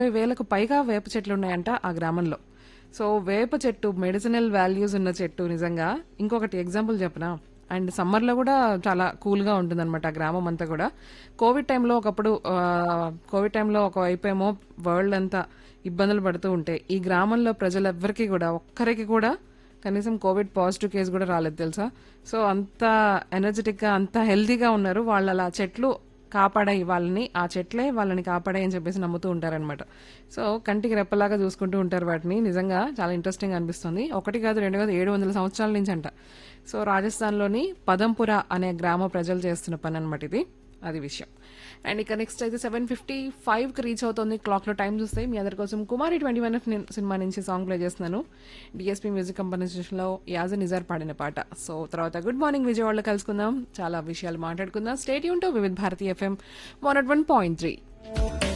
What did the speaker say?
వేలకు పైగా వేప చెట్లు ఉన్నాయంట ఆ గ్రామంలో సో వేప చెట్టు మెడిసినల్ వాల్యూస్ ఉన్న చెట్టు నిజంగా ఇంకొకటి ఎగ్జాంపుల్ చెప్పనా అండ్ సమ్మర్లో కూడా చాలా కూల్గా ఉంటుందన్నమాట ఆ గ్రామం అంతా కూడా కోవిడ్ టైంలో ఒకప్పుడు ఆ, కోవిడ్ టైంలో ఒకవైపు ఏమో వరల్డ్ అంతా ఇబ్బందులు పడుతూ ఉంటే ఈ గ్రామంలో ప్రజలెవ్వరికీ కూడా ఒక్కరికి కూడా కనీసం కోవిడ్ పాజిటివ్ కేసు కూడా రాలేదు తెలుసా సో అంత ఎనర్జెటిక్గా అంత హెల్తీగా ఉన్నారు వాళ్ళు అలా చెట్లు కాపాడాయి వాళ్ళని ఆ చెట్లే వాళ్ళని కాపాడాయి అని చెప్పేసి నమ్ముతూ ఉంటారనమాట సో కంటికి రెప్పలాగా చూసుకుంటూ ఉంటారు వాటిని నిజంగా చాలా ఇంట్రెస్టింగ్ అనిపిస్తుంది ఒకటి కాదు రెండు కాదు ఏడు వందల సంవత్సరాల నుంచి అంట సో రాజస్థాన్లోని పదంపుర అనే గ్రామ ప్రజలు చేస్తున్న పని అనమాట ఇది అది విషయం అండ్ ఇక నెక్స్ట్ అయితే సెవెన్ ఫిఫ్టీ ఫైవ్కి రీచ్ అవుతుంది క్లాక్లో టైం చూస్తే మీ అందరి కోసం కుమారి ట్వంటీ వన్ సినిమా నుంచి సాంగ్ ప్లే చేస్తున్నాను డిఎస్పీ మ్యూజిక్ కంపెనీలో యాజ్ నిజార్ పాడిన పాట సో తర్వాత గుడ్ మార్నింగ్ విజయవాడలో కలుసుకుందాం చాలా విషయాలు మాట్లాడుకుందాం స్టేట్ యూన్ to Vividh Bharati FM one at one point three